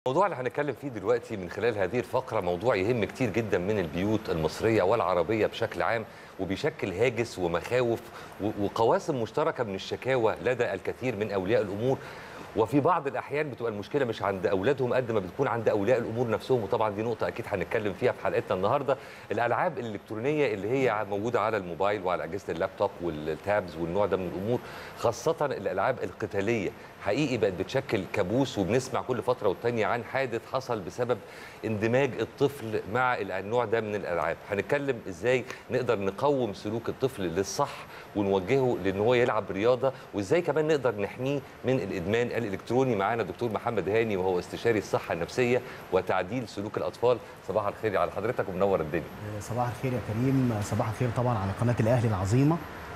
الموضوع اللي هنتكلم فيه دلوقتي من خلال هذه الفقرة موضوع يهم كتير جدا من البيوت المصرية والعربية بشكل عام وبيشكل هاجس ومخاوف و- وقواسم مشتركة من الشكاوى لدى الكثير من أولياء الأمور وفي بعض الأحيان بتبقى المشكلة مش عند أولادهم قد ما بتكون عند أولياء الأمور نفسهم وطبعا دي نقطة أكيد هنتكلم فيها في حلقتنا النهاردة الألعاب الإلكترونية اللي هي موجودة على الموبايل وعلى أجهزة اللابتوب والتابز والنوع ده من الأمور خاصة الألعاب القتالية حقيقي بقت بتشكل كابوس وبنسمع كل فتره والتانيه عن حادث حصل بسبب اندماج الطفل مع النوع ده من الالعاب هنتكلم ازاي نقدر نقوم سلوك الطفل للصح ونوجهه لان هو يلعب رياضه وازاي كمان نقدر نحميه من الادمان الالكتروني معانا دكتور محمد هاني وهو استشاري الصحه النفسيه وتعديل سلوك الاطفال صباح الخير على حضرتك ومنور الدنيا صباح الخير يا كريم صباح الخير طبعا على قناه الاهلي العظيمه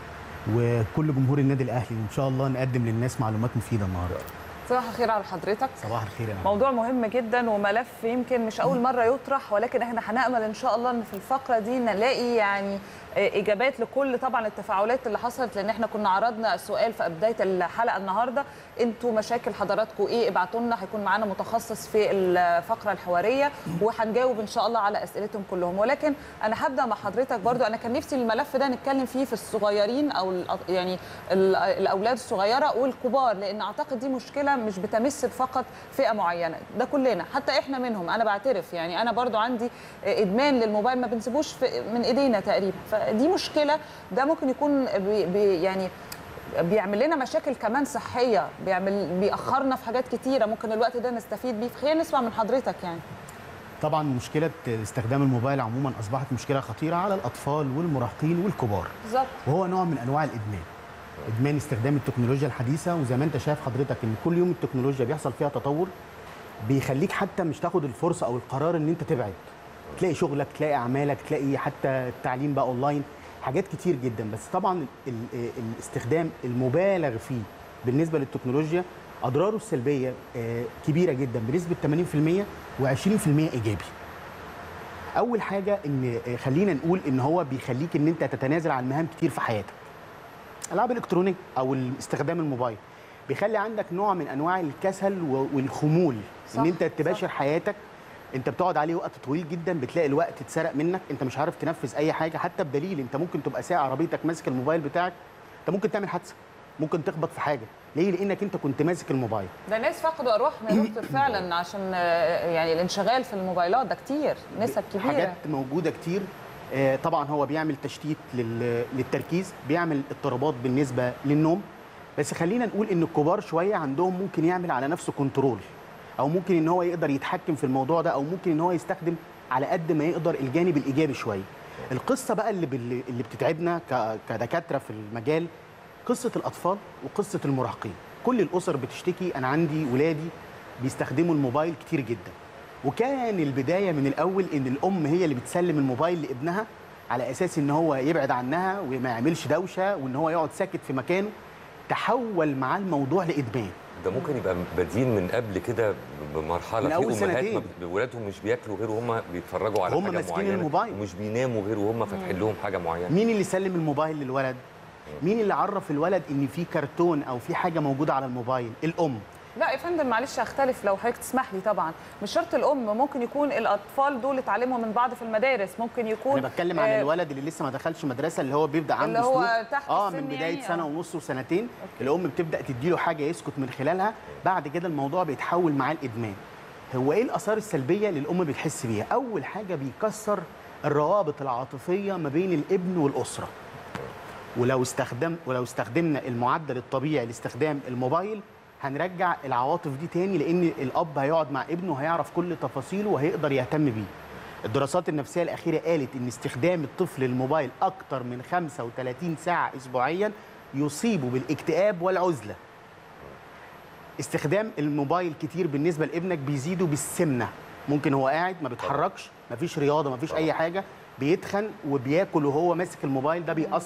وكل جمهور النادي الاهلي وان شاء الله نقدم للناس معلومات مفيده النهارده صباح الخير على حضرتك صباح الخير يا نعم. موضوع مهم جدا وملف يمكن مش اول مره يطرح ولكن احنا هنامل ان شاء الله ان في الفقره دي نلاقي يعني اجابات لكل طبعا التفاعلات اللي حصلت لان احنا كنا عرضنا السؤال في بدايه الحلقه النهارده انتوا مشاكل حضراتكم ايه ابعتوا لنا هيكون معانا متخصص في الفقره الحواريه وهنجاوب ان شاء الله على اسئلتهم كلهم ولكن انا هبدا مع حضرتك برضو انا كان نفسي الملف ده نتكلم فيه في الصغيرين او الأط- يعني ال- الاولاد الصغيره والكبار لان اعتقد دي مشكله مش بتمس فقط فئه معينه ده كلنا حتى احنا منهم انا بعترف يعني انا برضو عندي ادمان للموبايل ما بنسيبوش في- من ايدينا تقريبا فدي مشكله ده ممكن يكون بي بي يعني بيعمل لنا مشاكل كمان صحيه بيعمل بيأخرنا في حاجات كتيره ممكن الوقت ده نستفيد بيه خلينا نسمع من حضرتك يعني طبعا مشكله استخدام الموبايل عموما اصبحت مشكله خطيره على الاطفال والمراهقين والكبار بالظبط وهو نوع من انواع الادمان ادمان استخدام التكنولوجيا الحديثه وزي ما انت شايف حضرتك ان كل يوم التكنولوجيا بيحصل فيها تطور بيخليك حتى مش تاخد الفرصه او القرار ان انت تبعد تلاقي شغلك تلاقي اعمالك تلاقي حتى التعليم بقى اونلاين حاجات كتير جدا بس طبعا ال- الاستخدام المبالغ فيه بالنسبه للتكنولوجيا اضراره السلبيه آه، كبيره جدا بنسبه 80% و20% ايجابي اول حاجه ان آه، خلينا نقول ان هو بيخليك ان انت تتنازل عن مهام كتير في حياتك العاب الكترونيه او استخدام الموبايل بيخلي عندك نوع من انواع الكسل و- والخمول صح، ان انت تباشر صح. حياتك انت بتقعد عليه وقت طويل جدا بتلاقي الوقت اتسرق منك انت مش عارف تنفذ اي حاجه حتى بدليل انت ممكن تبقى ساعه عربيتك ماسك الموبايل بتاعك انت ممكن تعمل حادثه ممكن تخبط في حاجه ليه لانك انت كنت ماسك الموبايل ده ناس فقدوا ارواحهم يا دكتور فعلا عشان آه، يعني الانشغال في الموبايلات ده كتير نسب كبيره حاجات موجوده كتير آه، طبعا هو بيعمل تشتيت لل- للتركيز بيعمل اضطرابات بالنسبه للنوم بس خلينا نقول ان الكبار شويه عندهم ممكن يعمل على نفسه كنترول او ممكن ان هو يقدر يتحكم في الموضوع ده او ممكن ان هو يستخدم على قد ما يقدر الجانب الايجابي شويه القصه بقى اللي بال- اللي بتتعبنا ك- كدكاتره في المجال قصه الاطفال وقصه المراهقين كل الاسر بتشتكي انا عندي ولادي بيستخدموا الموبايل كتير جدا وكان البدايه من الاول ان الام هي اللي بتسلم الموبايل لابنها على اساس ان هو يبعد عنها وما يعملش دوشه وان هو يقعد ساكت في مكانه تحول معاه الموضوع لادمان ده ممكن يبقى بدين من قبل كده بمرحله من أول في امهات سنتين. ما بت- ولادهم مش بياكلوا غير وهم بيتفرجوا على هم حاجه ماسكين معينه الموبايل. ومش بيناموا غير وهم فاتحين لهم حاجه معينه مين اللي سلم الموبايل للولد مين اللي عرف الولد ان في كرتون او في حاجه موجوده على الموبايل الام لا يا فندم معلش اختلف لو حضرتك تسمح لي طبعا مش شرط الام ممكن يكون الاطفال دول اتعلموا من بعض في المدارس ممكن يكون انا بتكلم عن آه، الولد اللي لسه ما دخلش مدرسه اللي هو بيبدا عنده اللي هو سلوك تحت اه السن من بدايه يعني، سنه آه. ونص وسنتين الام بتبدا تديله حاجه يسكت من خلالها بعد كده الموضوع بيتحول معاه الادمان هو ايه الاثار السلبيه اللي الام بتحس بيها اول حاجه بيكسر الروابط العاطفيه ما بين الابن والاسره ولو استخدم ولو استخدمنا المعدل الطبيعي لاستخدام الموبايل هنرجع العواطف دي تاني لان الاب هيقعد مع ابنه هيعرف كل تفاصيله وهيقدر يهتم بيه الدراسات النفسيه الاخيره قالت ان استخدام الطفل للموبايل اكتر من 35 ساعه اسبوعيا يصيبه بالاكتئاب والعزله استخدام الموبايل كتير بالنسبه لابنك بيزيده بالسمنه ممكن هو قاعد ما بيتحركش مفيش رياضه مفيش اي حاجه بيتخن وبياكل وهو ماسك الموبايل ده بيأثر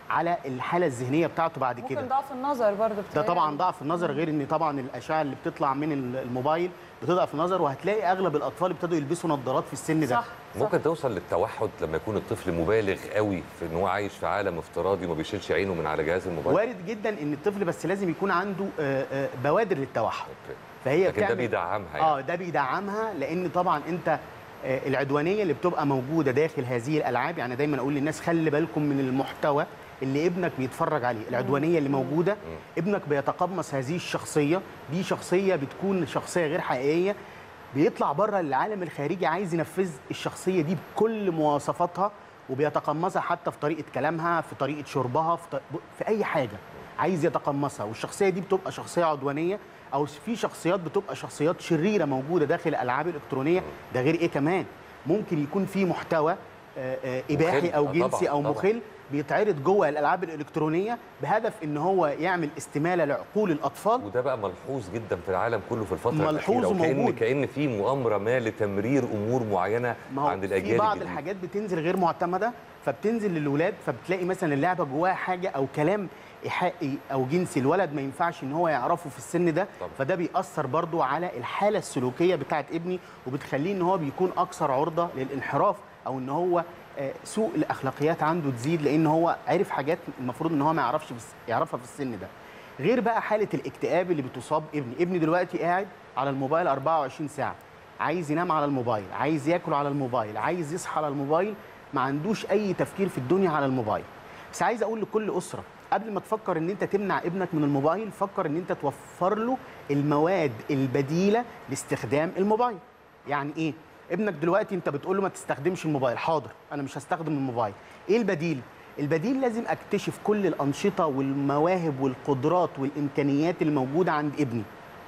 على الحاله الذهنيه بتاعته بعد ممكن كده ضعف النظر برضه ده بتهيألي. طبعا ضعف النظر غير ان طبعا الاشعه اللي بتطلع من الموبايل بتضعف النظر وهتلاقي اغلب الاطفال ابتدوا يلبسوا نظارات في السن ده صح ممكن توصل للتوحد لما يكون الطفل مبالغ قوي في ان هو عايش في عالم افتراضي وما بيشيلش عينه من على جهاز الموبايل وارد جدا ان الطفل بس لازم يكون عنده آه، آه، بوادر للتوحد أوكي. فهي لكن ده بتعمل- بيدعمها يعني. اه ده بيدعمها لان طبعا انت آه، العدوانيه اللي بتبقى موجوده داخل هذه الالعاب يعني دايما اقول للناس خلي بالكم من المحتوى اللي ابنك بيتفرج عليه العدوانيه اللي موجوده ابنك بيتقمص هذه الشخصيه دي شخصيه بتكون شخصيه غير حقيقيه بيطلع بره العالم الخارجي عايز ينفذ الشخصيه دي بكل مواصفاتها وبيتقمصها حتى في طريقه كلامها في طريقه شربها في, ط... في اي حاجه عايز يتقمصها والشخصيه دي بتبقى شخصيه عدوانيه او في شخصيات بتبقى شخصيات شريره موجوده داخل الالعاب الالكترونيه ده غير ايه كمان ممكن يكون في محتوى آه، آه، اباحي مخل. او آه، جنسي طبعاً، او طبعاً. مخل بيتعرض جوه الالعاب الالكترونيه بهدف ان هو يعمل استماله لعقول الاطفال وده بقى ملحوظ جدا في العالم كله في الفتره ملحوظ الاخيره وكأن وموجود. كأن في مؤامره ما لتمرير امور معينه ما هو عند في الاجيال بعض الجديدة. الحاجات بتنزل غير معتمده فبتنزل للولاد فبتلاقي مثلا اللعبه جواها حاجه او كلام ايحائي او جنسي الولد ما ينفعش ان هو يعرفه في السن ده طبعا. فده بيأثر برضو على الحاله السلوكيه بتاعه ابني وبتخليه ان هو بيكون اكثر عرضه للانحراف او ان هو آه، سوء الاخلاقيات عنده تزيد لان هو عرف حاجات المفروض ان هو ما يعرفش بس يعرفها في السن ده غير بقى حاله الاكتئاب اللي بتصاب ابني ابني دلوقتي قاعد على الموبايل 24 ساعه عايز ينام على الموبايل عايز ياكل على الموبايل عايز يصحى على الموبايل ما عندوش اي تفكير في الدنيا على الموبايل بس عايز اقول لكل اسره قبل ما تفكر ان انت تمنع ابنك من الموبايل فكر ان انت توفر له المواد البديله لاستخدام الموبايل يعني ايه ابنك دلوقتي انت بتقول له ما تستخدمش الموبايل حاضر انا مش هستخدم الموبايل ايه البديل البديل لازم اكتشف كل الانشطه والمواهب والقدرات والامكانيات الموجوده عند ابني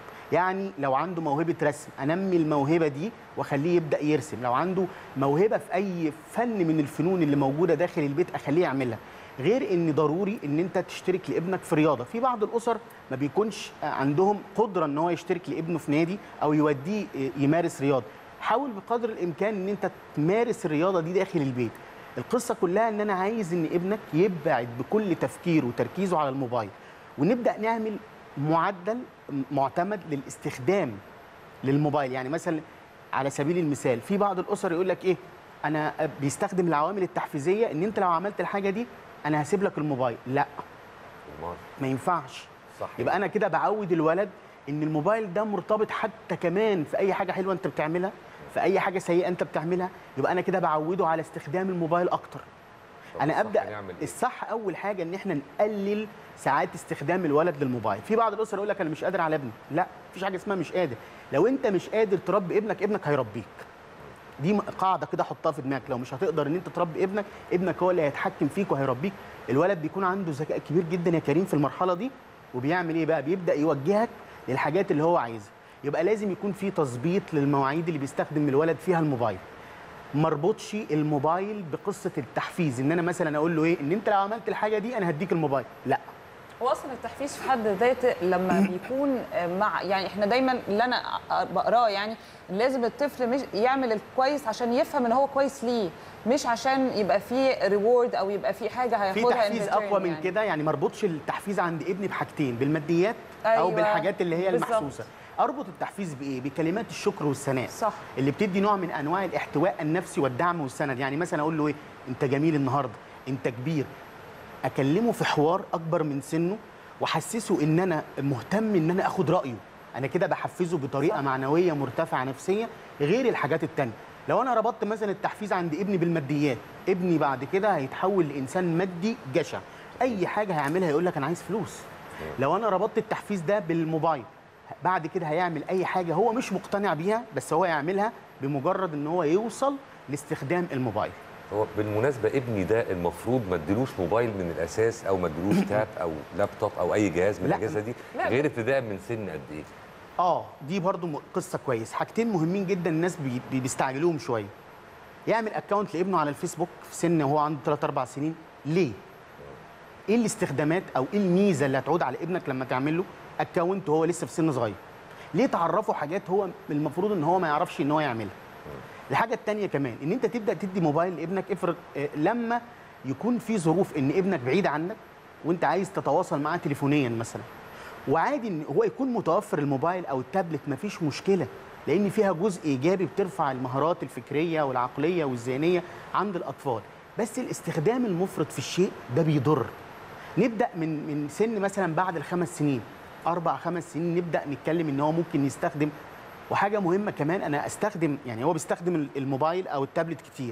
يعني لو عنده موهبه رسم انمي الموهبه دي واخليه يبدا يرسم لو عنده موهبه في اي فن من الفنون اللي موجوده داخل البيت اخليه يعملها غير ان ضروري ان انت تشترك لابنك في رياضه في بعض الاسر ما بيكونش عندهم قدره ان هو يشترك لابنه في نادي او يوديه يمارس رياضه حاول بقدر الامكان ان انت تمارس الرياضه دي داخل البيت القصه كلها ان انا عايز ان ابنك يبعد بكل تفكيره وتركيزه على الموبايل ونبدا نعمل معدل معتمد للاستخدام للموبايل يعني مثلا على سبيل المثال في بعض الاسر يقول لك ايه انا بيستخدم العوامل التحفيزيه ان انت لو عملت الحاجه دي انا هسيب لك الموبايل لا أمال. ما ينفعش صح يبقى انا كده بعود الولد ان الموبايل ده مرتبط حتى كمان في اي حاجه حلوه انت بتعملها في اي حاجه سيئه انت بتعملها يبقى انا كده بعوده على استخدام الموبايل اكتر طب انا الصح ابدا نعمل إيه؟ الصح اول حاجه ان احنا نقلل ساعات استخدام الولد للموبايل في بعض الاسر يقول لك انا مش قادر على ابني لا مفيش حاجه اسمها مش قادر لو انت مش قادر تربي ابنك ابنك هيربيك دي م- قاعده كده حطها في دماغك لو مش هتقدر ان انت تربي ابنك ابنك هو اللي هيتحكم فيك وهيربيك الولد بيكون عنده ذكاء كبير جدا يا كريم في المرحله دي وبيعمل ايه بقى بيبدا يوجهك للحاجات اللي هو عايزها يبقى لازم يكون في تظبيط للمواعيد اللي بيستخدم الولد فيها الموبايل مربطش الموبايل بقصه التحفيز ان انا مثلا اقول له ايه ان انت لو عملت الحاجه دي انا هديك الموبايل لا هو اصلا التحفيز في حد ذاته لما بيكون مع يعني احنا دايما اللي انا بقراه يعني لازم الطفل مش يعمل الكويس عشان يفهم ان هو كويس ليه مش عشان يبقى فيه ريورد او يبقى فيه حاجه في هياخدها تحفيز in return اقوى من يعني. كده يعني ما اربطش التحفيز عند ابني بحاجتين بالماديات او أيوة، بالحاجات اللي هي بالظبط. المحسوسه اربط التحفيز بايه بكلمات الشكر والثناء صح. اللي بتدي نوع من انواع الاحتواء النفسي والدعم والسند يعني مثلا اقول له ايه انت جميل النهارده انت كبير اكلمه في حوار اكبر من سنه واحسسه ان انا مهتم ان انا اخد رايه انا كده بحفزه بطريقه صح. معنويه مرتفعه نفسيا غير الحاجات التانية لو انا ربطت مثلا التحفيز عند ابني بالماديات ابني بعد كده هيتحول لانسان مادي جشع اي حاجه هيعملها يقول لك انا عايز فلوس لو انا ربطت التحفيز ده بالموبايل بعد كده هيعمل اي حاجه هو مش مقتنع بيها بس هو يعملها بمجرد ان هو يوصل لاستخدام الموبايل هو بالمناسبه ابني ده المفروض ما اديلوش موبايل من الاساس او ما اديلوش تاب او لابتوب او اي جهاز من لا. الاجهزه دي لا. غير ابتداء من سن قد ايه اه دي برضو م- قصه كويس حاجتين مهمين جدا الناس بي بي- بيستعجلوهم شويه يعمل اكونت لابنه على الفيسبوك في سن وهو عنده 3 4 سنين ليه ايه الاستخدامات او ايه الميزه اللي هتعود على ابنك لما تعمل له اكونت وهو لسه في سن صغير ليه تعرفه حاجات هو المفروض ان هو ما يعرفش ان هو يعملها الحاجه الثانيه كمان ان انت تبدا تدي موبايل لابنك افرض آه، لما يكون في ظروف ان ابنك بعيد عنك وانت عايز تتواصل معاه تليفونيا مثلا وعادي ان هو يكون متوفر الموبايل او التابلت مفيش مشكله لان فيها جزء ايجابي بترفع المهارات الفكريه والعقليه والذهنيه عند الاطفال بس الاستخدام المفرط في الشيء ده بيضر نبدا من من سن مثلا بعد الخمس سنين اربع خمس سنين نبدا نتكلم ان هو ممكن يستخدم وحاجه مهمه كمان انا استخدم يعني هو بيستخدم الموبايل او التابلت كتير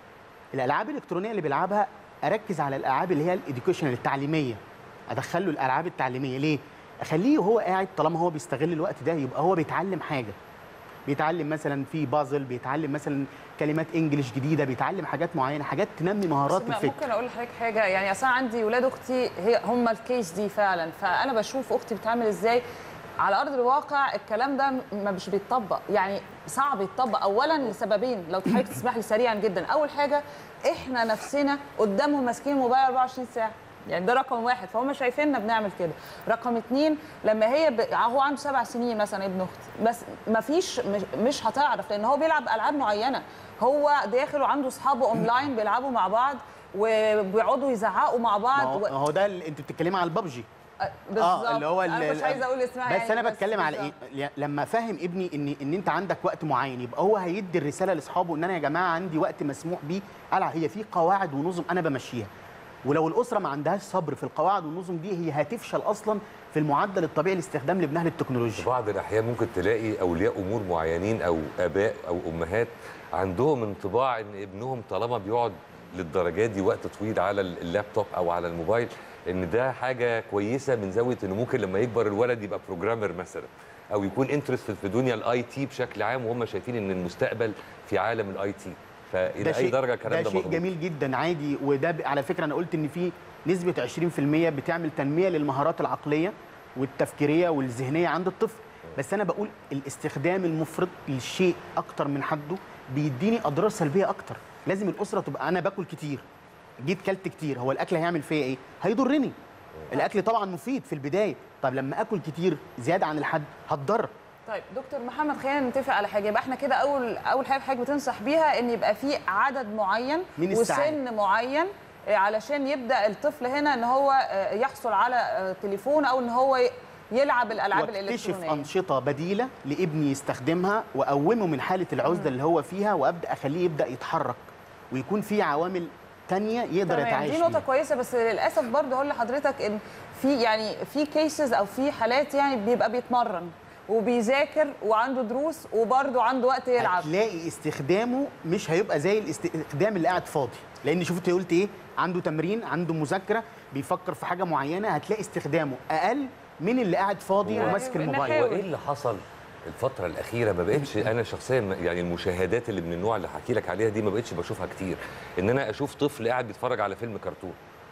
الالعاب الالكترونيه اللي بيلعبها اركز على الالعاب اللي هي الاديوكيشن التعليميه ادخله الالعاب التعليميه ليه اخليه وهو قاعد طالما هو بيستغل الوقت ده يبقى هو بيتعلم حاجه بيتعلم مثلا في بازل بيتعلم مثلا كلمات انجليش جديده بيتعلم حاجات معينه حاجات تنمي مهارات بس ما- الفكر ممكن اقول لحضرتك حاجه يعني اصلا عندي ولاد اختي هي هم الكيس دي فعلا فانا بشوف اختي بتعمل ازاي على ارض الواقع الكلام ده ما مش بيتطبق يعني صعب يتطبق اولا لسببين لو حضرتك تسمح لي سريعا جدا اول حاجه احنا نفسنا قدامهم ماسكين الموبايل 24 ساعه يعني ده رقم واحد فهم شايفيننا بنعمل كده رقم اتنين لما هي ب... هو عنده سبع سنين مثلا ابن اختي بس ما فيش مش, مش هتعرف لان هو بيلعب العاب معينه هو داخل وعنده اصحابه اونلاين بيلعبوا مع بعض وبيقعدوا يزعقوا مع ما بعض هو, و... ما هو ده اللي انت بتتكلمي على الببجي بالظبط اللي هو انا ال- مش عايزه اقول اسمها بس يعني انا بتكلم على بالظبط. ايه لما فاهم ابني ان ان انت عندك وقت معين يبقى هو هيدي الرساله لاصحابه ان انا يا جماعه عندي وقت مسموح بيه العب هي في قواعد ونظم انا بمشيها ولو الاسره ما عندهاش صبر في القواعد والنظم دي هي هتفشل اصلا في المعدل الطبيعي لاستخدام لابنها في للتكنولوجيا بعض الاحيان ممكن تلاقي اولياء امور معينين او اباء او امهات عندهم انطباع ان ابنهم طالما بيقعد للدرجه دي وقت طويل على اللابتوب او على الموبايل ان ده حاجه كويسه من زاويه انه ممكن لما يكبر الولد يبقى بروجرامر مثلا او يكون انترست في دنيا الاي تي بشكل عام وهم شايفين ان المستقبل في عالم الاي تي فالى اي درجه الكلام ده ده شيء مظبوط جميل جدا عادي وده ب- على فكره انا قلت ان في نسبه 20% بتعمل تنميه للمهارات العقليه والتفكيريه والذهنيه عند الطفل بس انا بقول الاستخدام المفرط للشيء اكتر من حده بيديني اضرار سلبيه اكتر لازم الاسره تبقى انا باكل كتير جيت كلت كتير هو الاكل هيعمل فيا ايه هيضرني الاكل طبعا مفيد في البدايه طب لما اكل كتير زياده عن الحد هتضر طيب دكتور محمد خلينا نتفق على حاجه يبقى احنا كده اول اول حاجه حضرتك بتنصح بيها ان يبقى في عدد معين من الساعات. وسن معين آه، علشان يبدا الطفل هنا ان هو آه، يحصل على آه، تليفون او ان هو ي- يلعب الالعاب واكتشف الالكترونيه انشطه بديله لابني يستخدمها واقومه من حاله العزله اللي هو فيها وابدا اخليه يبدا يتحرك ويكون في عوامل تانية يقدر تمام يتعايش دي نقطة فيها كويسة بس للأسف برضه هقول لحضرتك إن في يعني في كيسز أو في حالات يعني بيبقى بيتمرن وبيذاكر وعنده دروس وبرضه عنده وقت يلعب هتلاقي استخدامه مش هيبقى زي الاستخدام اللي قاعد فاضي لان شفت قلت ايه عنده تمرين عنده مذاكره بيفكر في حاجه معينه هتلاقي استخدامه اقل من اللي قاعد فاضي يعني وماسك نحاول. الموبايل هو ايه اللي حصل الفترة الأخيرة ما بقتش أنا شخصيا يعني المشاهدات اللي من النوع اللي هحكي لك عليها دي ما بقتش بشوفها كتير إن أنا أشوف طفل قاعد بيتفرج على فيلم كرتون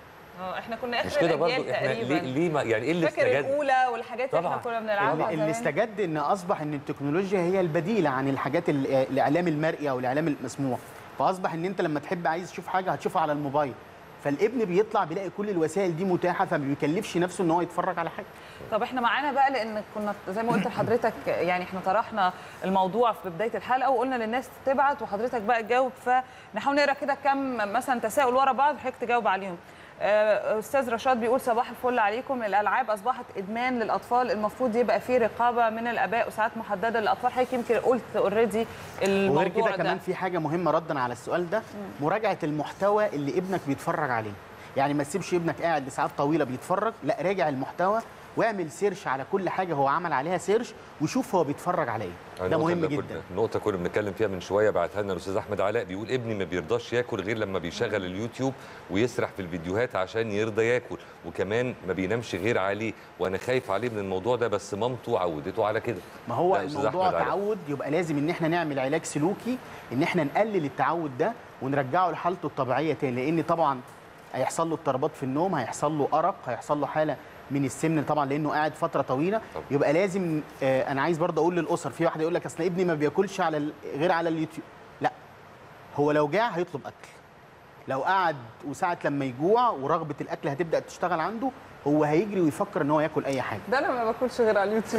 اه احنا كنا مش آخر كده الأجيال برضو إحنا تقريبا ليه, ليه ما يعني إيه اللي فاكر استجد الأولى والحاجات اللي طبعاً. احنا كنا بنلعبها اللي, اللي زمان. استجد ان اصبح ان التكنولوجيا هي البديله عن الحاجات ال- الاعلام المرئي او الاعلام المسموع فاصبح ان انت لما تحب عايز تشوف حاجه هتشوفها على الموبايل فالابن بيطلع بيلاقي كل الوسائل دي متاحه فما بيكلفش نفسه ان هو يتفرج على حاجه طب احنا معانا بقى لان كنا زي ما قلت لحضرتك يعني احنا طرحنا الموضوع في بدايه الحلقه وقلنا للناس تبعت وحضرتك بقى تجاوب فنحاول نقرا كده كم مثلا تساؤل ورا بعض وحضرتك تجاوب عليهم آه، استاذ رشاد بيقول صباح الفل عليكم الالعاب اصبحت ادمان للاطفال المفروض يبقى في رقابه من الاباء وساعات محدده للاطفال حضرتك يمكن قلت اوريدي الموضوع وغير كده ده كمان في حاجه مهمه ردا على السؤال ده مراجعه المحتوى اللي ابنك بيتفرج عليه يعني ما تسيبش ابنك قاعد لساعات طويله بيتفرج لا راجع المحتوى واعمل سيرش على كل حاجه هو عمل عليها سيرش وشوف هو بيتفرج على ايه ده النقطة مهم اللي جدا كنا- النقطة كنا بنتكلم فيها من شوية بعتها لنا الأستاذ أحمد علاء بيقول ابني ما بيرضاش ياكل غير لما بيشغل اليوتيوب ويسرح في الفيديوهات عشان يرضى ياكل وكمان ما بينامش غير عليه وأنا خايف عليه من الموضوع ده بس مامته عودته على كده ما هو ده أستاذ الموضوع أحمد علاء. تعود يبقى لازم ان احنا نعمل علاج سلوكي ان احنا نقلل التعود ده ونرجعه لحالته الطبيعيه تاني لان طبعا هيحصل له اضطرابات في النوم هيحصل له ارق هيحصل له حاله من السمن طبعا لانه قاعد فتره طويله طبعا. يبقى لازم آه انا عايز برضه اقول للاسر في واحد يقول لك اصل ابني ما بياكلش على ال- غير على اليوتيوب لا هو لو جاع هيطلب اكل لو قعد وساعه لما يجوع ورغبه الاكل هتبدا تشتغل عنده هو هيجري ويفكر ان هو ياكل اي حاجه ده انا ما باكلش غير على اليوتيوب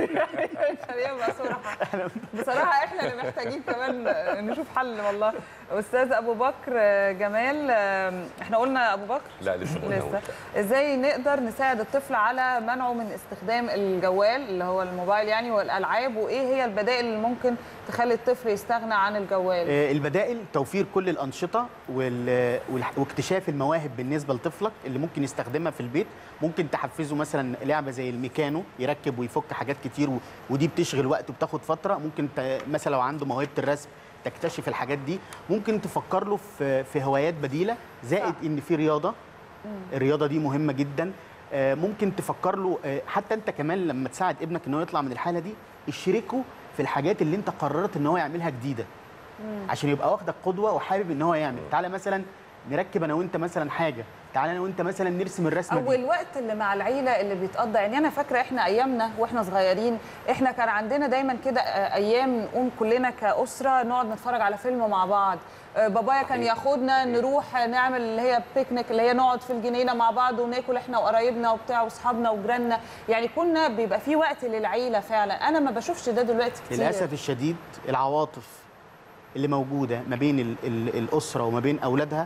خلينا بقى صراحه بصراحه احنا اللي محتاجين كمان نشوف حل والله استاذ ابو بكر جمال احنا قلنا ابو بكر لا لسه ما لسه قلناهوش. ازاي نقدر نساعد الطفل على منعه من استخدام الجوال اللي هو الموبايل يعني والالعاب وايه هي البدائل اللي ممكن تخلي الطفل يستغنى عن الجوال آه، البدائل توفير كل الانشطه وال- والح- واكتشاف المواهب بالنسبه لطفلك اللي ممكن يستخدمها في البيت ممكن تحفزه مثلا لعبه زي الميكانو يركب ويفك حاجات كتير و- ودي بتشغل وقت وبتاخد فتره ممكن ت- مثلا لو عنده موهبه الرسم تكتشف الحاجات دي ممكن تفكر له في في هوايات بديله زائد صح. ان في رياضه الرياضه دي مهمه جدا آه، ممكن تفكر له آه، حتى انت كمان لما تساعد ابنك ان هو يطلع من الحاله دي اشركه في الحاجات اللي انت قررت ان هو يعملها جديده عشان يبقى واخدك قدوه وحابب ان هو يعمل تعالى مثلا نركب انا وانت مثلا حاجه تعالى انا وانت مثلا نرسم الرسمه او دي الوقت اللي مع العيله اللي بيتقضى يعني انا فاكره احنا ايامنا واحنا صغيرين احنا كان عندنا دايما كده آه، ايام نقوم كلنا كاسره نقعد نتفرج على فيلم مع بعض آه، بابايا كان صحيح. ياخدنا نروح نعمل اللي هي بيكنيك اللي هي نقعد في الجنينه مع بعض وناكل احنا وقرايبنا وبتاع واصحابنا وجيراننا يعني كنا بيبقى في وقت للعيله فعلا انا ما بشوفش ده دلوقتي كتير للاسف الشديد العواطف اللي موجوده ما بين ال ال الاسره وما بين اولادها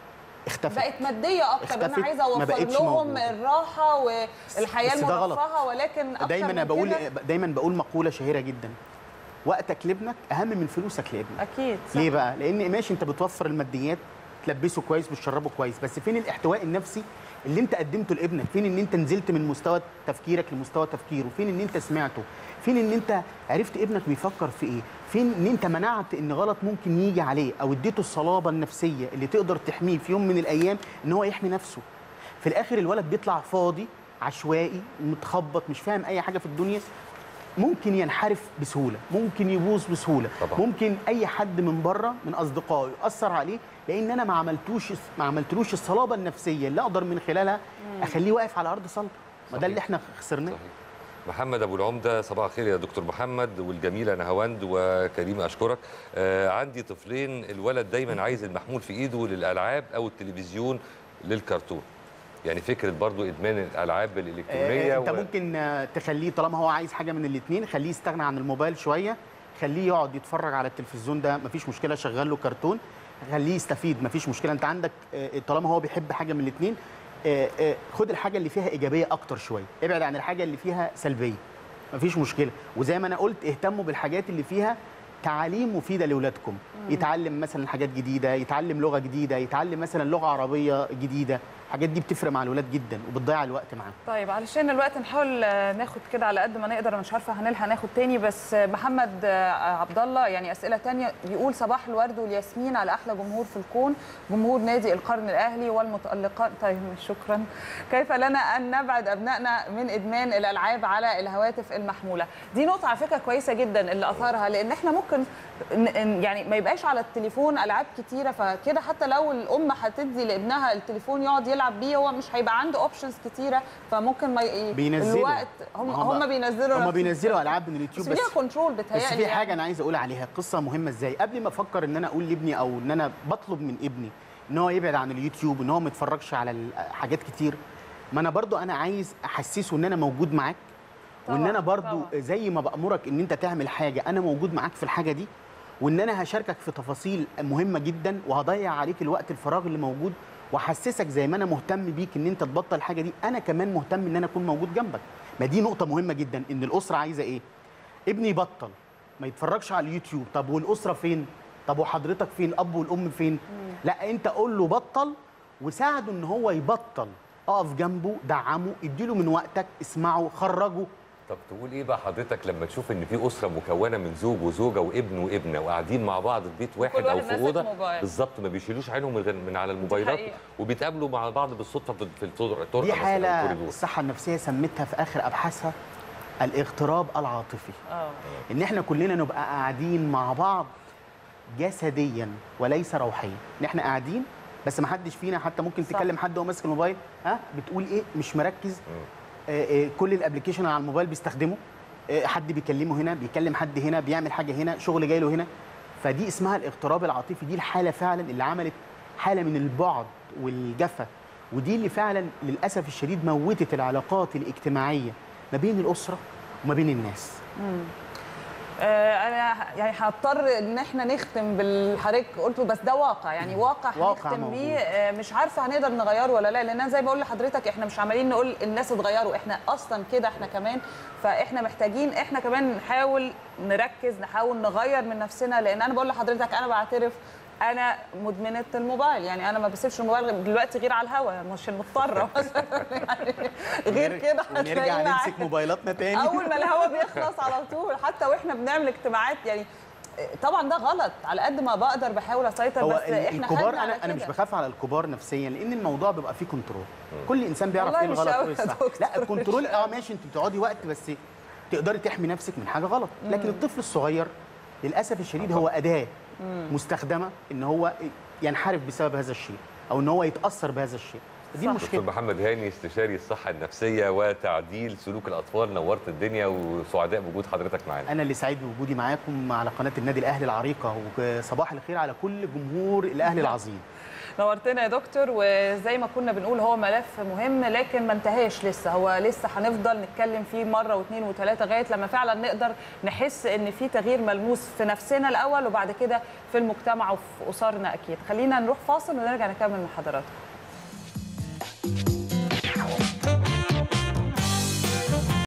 اختفت بقت ماديه اكتر اختفت، انا عايزه ما اوفر بقتش لهم موجودة. الراحه والحياه بس ده غلط. المرفهه ولكن أكتر دايما من انا بقول كده- دايما بقول مقوله شهيره جدا وقتك لابنك اهم من فلوسك لابنك اكيد صح. ليه بقى؟ لان ماشي انت بتوفر الماديات تلبسه كويس بتشربه كويس بس فين الاحتواء النفسي اللي انت قدمته لابنك؟ فين ان انت نزلت من مستوى تفكيرك لمستوى تفكيره؟ فين ان انت سمعته؟ فين ان انت عرفت ابنك بيفكر في ايه؟ فين ان انت منعت ان غلط ممكن يجي عليه او اديته الصلابه النفسيه اللي تقدر تحميه في يوم من الايام ان هو يحمي نفسه؟ في الاخر الولد بيطلع فاضي عشوائي متخبط مش فاهم اي حاجه في الدنيا ممكن ينحرف بسهوله ممكن يبوظ بسهوله طبعا. ممكن اي حد من بره من اصدقائه ياثر عليه لان انا ما عملتوش ما عملتلوش الصلابه النفسيه اللي اقدر من خلالها اخليه واقف على ارض صلبه ما ده صحيح. اللي احنا خسرناه صحيح. محمد ابو العمده صباح الخير يا دكتور محمد والجميله نهاوند وكريم اشكرك آه عندي طفلين الولد دايما عايز المحمول في ايده للالعاب او التلفزيون للكرتون يعني فكره برضو ادمان الالعاب الالكترونيه آه، انت و- ممكن آه، تخليه طالما هو عايز حاجه من الاثنين خليه يستغنى عن الموبايل شويه خليه يقعد يتفرج على التلفزيون ده مفيش مشكله شغل له كرتون خليه يستفيد مفيش مشكله انت عندك آه، طالما هو بيحب حاجه من الاثنين خد الحاجه اللي فيها ايجابيه اكتر شويه ابعد عن الحاجه اللي فيها سلبيه مفيش مشكله وزي ما انا قلت اهتموا بالحاجات اللي فيها تعاليم مفيده لاولادكم يتعلم مثلا حاجات جديده يتعلم لغه جديده يتعلم مثلا لغه عربيه جديده الحاجات دي بتفرق مع الولاد جدا وبتضيع الوقت معاهم طيب علشان الوقت نحاول آه، ناخد كده على قد ما نقدر أنا مش عارفه هنلحق ناخد تاني بس آه، محمد آه، عبد الله يعني اسئله تانية بيقول صباح الورد والياسمين على احلى جمهور في الكون جمهور نادي القرن الاهلي والمتالقات طيب شكرا كيف لنا ان نبعد ابنائنا من ادمان الالعاب على الهواتف المحموله دي نقطه على فكره كويسه جدا اللي اثارها لان احنا ممكن ن- ن- يعني ما يبقاش على التليفون العاب كتيره فكده حتى لو الام هتدي لابنها التليفون يقعد يلعب بيه هو مش هيبقى عنده اوبشنز كتيره فممكن ما ي... بينزلوا. الوقت هم هم- هم بينزلوا هم نفس- بينزلوا العاب من اليوتيوب بس بس فيها كنترول بس بتهيألي في حاجه يعني. انا عايز اقول عليها قصه مهمه ازاي قبل ما افكر ان انا اقول لابني او ان انا بطلب من ابني ان هو يبعد عن اليوتيوب ان هو ما يتفرجش على ال- حاجات كتير ما انا برضو انا عايز احسسه ان انا موجود معاك وان طبعاً، انا برضو طبعاً. زي ما بامرك ان انت تعمل حاجه انا موجود معاك في الحاجه دي وان انا هشاركك في تفاصيل مهمه جدا وهضيع عليك الوقت الفراغ اللي موجود واحسسك زي ما انا مهتم بيك ان انت تبطل الحاجه دي انا كمان مهتم ان انا اكون موجود جنبك ما دي نقطه مهمه جدا ان الاسره عايزه ايه ابني يبطل ما يتفرجش على اليوتيوب طب والاسره فين طب وحضرتك فين الاب والام فين لا انت قول له بطل وساعده ان هو يبطل اقف جنبه دعمه اديله من وقتك اسمعه خرجه طب تقول ايه بقى حضرتك لما تشوف ان في اسره مكونه من زوج وزوجه وابن وابنه وقاعدين مع بعض في بيت واحد كل او واحد في ماسك اوضه موبايل. بالظبط ما بيشيلوش عينهم من, غير- من على الموبايلات حقيقة. وبيتقابلوا مع بعض بالصدفه في في الطرق الطرقة دي مثلاً أو حاله الكوريدور. الصحه النفسيه سميتها في اخر ابحاثها الاغتراب العاطفي اه ان احنا كلنا نبقى قاعدين مع بعض جسديا وليس روحيا ان احنا قاعدين بس ما حدش فينا حتى ممكن صح. تكلم حد وهو ماسك الموبايل ها بتقول ايه مش مركز آه آه كل الابلكيشن على الموبايل بيستخدمه آه حد بيكلمه هنا بيكلم حد هنا بيعمل حاجه هنا شغل جاي له هنا فدي اسمها الاغتراب العاطفي دي الحاله فعلا اللي عملت حاله من البعد والجفا ودي اللي فعلا للاسف الشديد موتت العلاقات الاجتماعيه ما بين الاسره وما بين الناس آه، انا يعني هضطر ان احنا نختم بالحضرتك قلته بس ده واقع يعني واقع واقع هنختم موجود. بيه آه، مش عارفه هنقدر نغيره ولا لا لان انا زي ما بقول لحضرتك احنا مش عمالين نقول الناس اتغيروا احنا اصلا كده احنا كمان فاحنا محتاجين احنا كمان نحاول نركز نحاول نغير من نفسنا لان انا بقول لحضرتك انا بعترف انا مدمنه الموبايل يعني انا ما بسيبش الموبايل دلوقتي غير على الهوا مش مضطره مثلا يعني غير كده ونرجع هتلاقيني نمسك عادي. موبايلاتنا تاني اول ما الهواء بيخلص على طول حتى واحنا بنعمل اجتماعات يعني طبعا ده غلط على قد ما بقدر بحاول اسيطر هو بس ال- احنا الكبار خدنا على انا انا مش كده. بخاف على الكبار نفسيا لان الموضوع بيبقى فيه كنترول كل انسان بيعرف والله ايه مش الغلط قوي وايه يا الصح دكتور، لا الكنترول مش اه قوي. ماشي انت بتقعدي وقت بس تقدري تحمي نفسك من حاجه غلط لكن الطفل الصغير للاسف الشديد هو اداه مستخدمه ان هو ينحرف بسبب هذا الشيء او ان هو يتاثر بهذا الشيء دي صح. المشكله دكتور محمد هاني استشاري الصحه النفسيه وتعديل سلوك الاطفال نورت الدنيا وسعداء بوجود حضرتك معانا انا اللي سعيد بوجودي معاكم على قناه النادي الاهلي العريقه وصباح الخير على كل جمهور الاهلي العظيم نورتنا يا دكتور وزي ما كنا بنقول هو ملف مهم لكن ما انتهاش لسه هو لسه هنفضل نتكلم فيه مره واثنين وثلاثه لغايه لما فعلا نقدر نحس ان في تغيير ملموس في نفسنا الاول وبعد كده في المجتمع وفي اسرنا اكيد خلينا نروح فاصل ونرجع نكمل مع حضراتكم